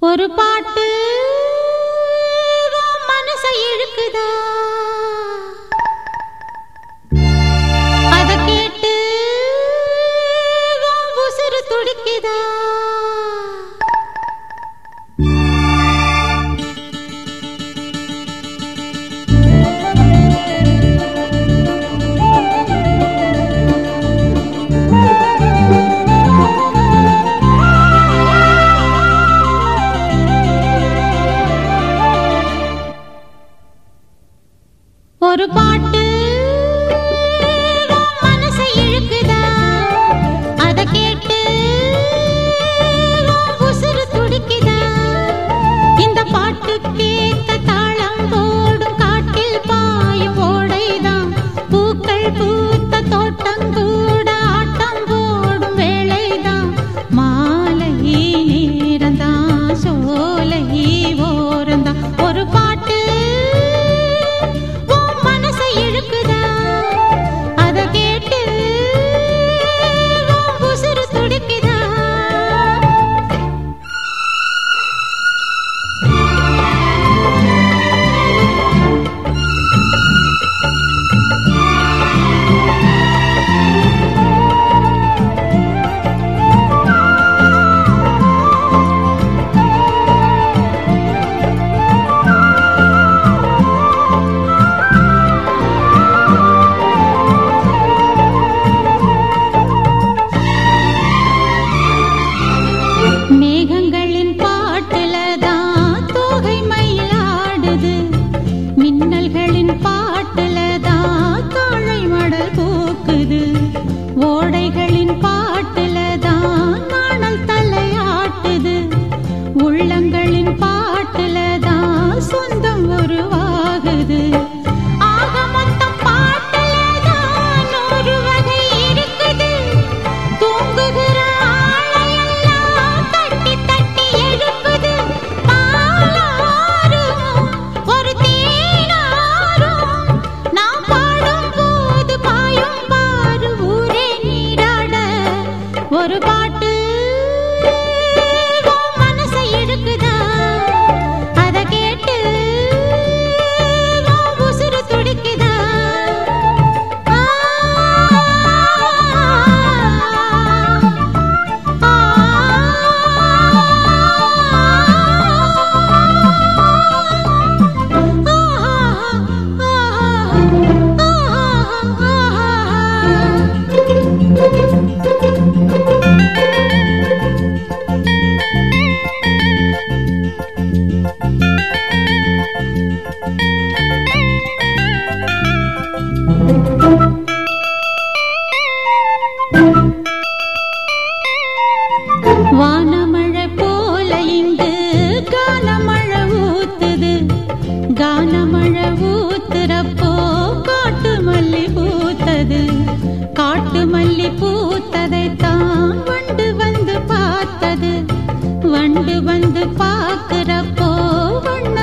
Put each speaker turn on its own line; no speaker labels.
ஒரு பாட்டு உன் மனச இழுக்குதா அத கேட்டு உன் உசுறு துடிக்குதா ஒரு பாட்டு உன் மனச இழுக்குதா அத கேட்டு உன் உசுறு துடிக்குதா இந்த பாட்டு கேட்க தாளம் போடும் காட்டில் பாயும் ஓடைதான் பூக்கள் பூத்த தோட்டம் கூட ஆட்டம் போடும் வேளைதான் மாலை நேரந்தான் சோலை ஓரந்தான் ஒரு பாட்டு உன் மனச இழுக்குதா அத கேட்டு உன் உசுறு துடிக்குதா மேகங்களின் பாட்டுல தான் தோகை மயிலாடுது மின்னல்களின் பாட்டுல தான் காளை மடல் பூக்குது ஓடைகளின் பாட்டுல தான் நாணல் தலையாட்டுது உள்ளங்களின் பாட்டுல தான் சொந்தம் உருவாகுது ஆக மொத்தம் பாட்டுல தான் நூறு வகை இருக்குது தூங்குகிற ஆளையெல்லாம் தட்டி தட்டி எழுப்புது பாலாரும் ஒரு தேனாரும் நான் பாடும் போது பாயும் பாரு ஊரே நீராட ஒரு பாட்டு உன் மனச இழுக்குதா அத கேட்டு உன் உசுறு துடிக்குதா ஆ வானமழை போல இங்கு கானமழை ஊத்துது கானமழை ஊத்துறப்போ காட்டு மல்லி பூத்தது காட்டு மல்லி பூத்ததைத்தான் வண்டு வந்து பார்த்தது வண்டு வந்து பார்க்கிறப்போ வண்ண